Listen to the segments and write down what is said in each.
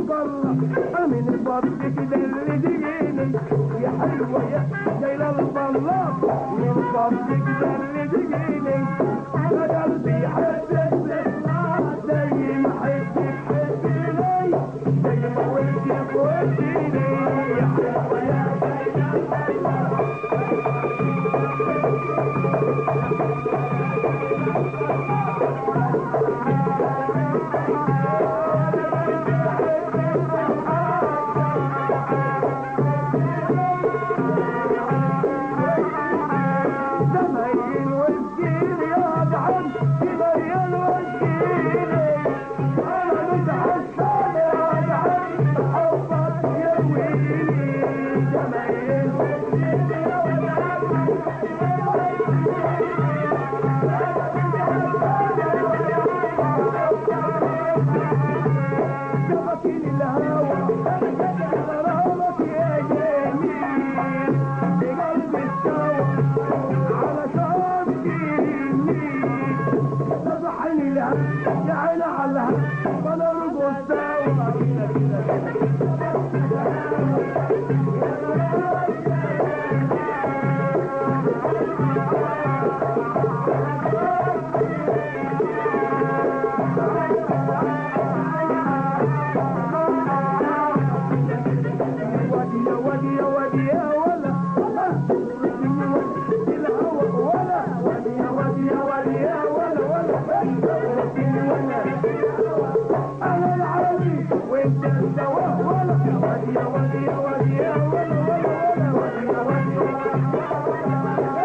الله من فضلك دلديني يا حلوة يا جايلة البلاط من فضلك دلديني يا قلبي حبك زي ما حبك حبيني زي ما ودك وديني يا حلوة يا زمايل والجيل يا دعم زمايل والجيل انا متعشم يا دعم حبك يرويني زمايل والجيل يا دعم شبكين الهوى غرامك يا جميل بقلب السوا على شام يمين صبحني لها يا عيني على وانا رقص سوا ودي يا ودي يا ودي يا ولا الهوى ولا ودي يا ودي يا ودي يا ولا ولا انا العربي وانت الدواء ولا ودي يا ودي يا ودي يا ولا ولا ولا ودي يا ودي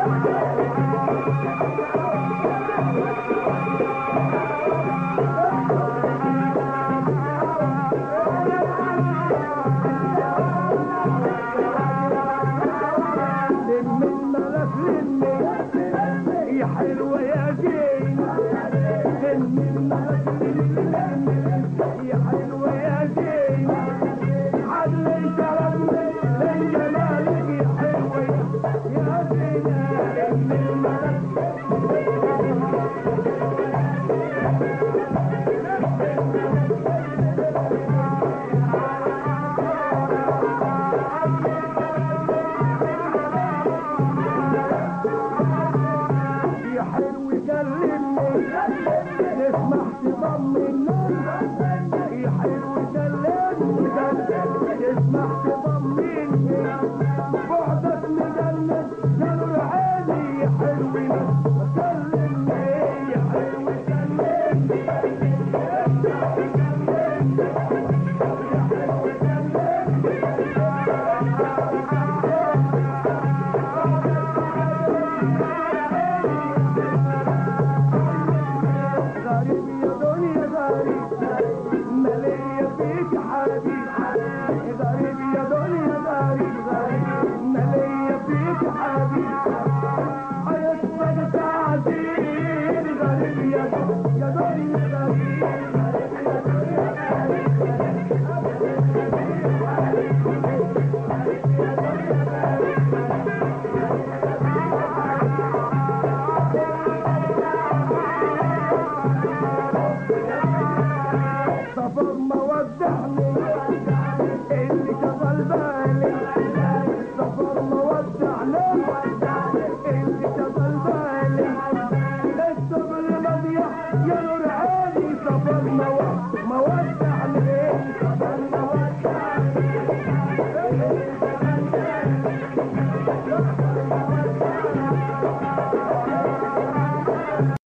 لم الملف لمي يا حلوة يا زين لم الملف لمي يا حلوة يا زين عدلي كرمي لن جمالك يا حلوة يا زين لم الملف يا حلو كلمني نسمح تضمني يا حلو كلمني نسمح تضمني بعدك مجنن جنور عيني يا حلو كلمني يا حلو كلمني غريب يا دنيا غريب مالية فيك حبيب غريب يا دنيا غريب غريب مالية فيك حبيب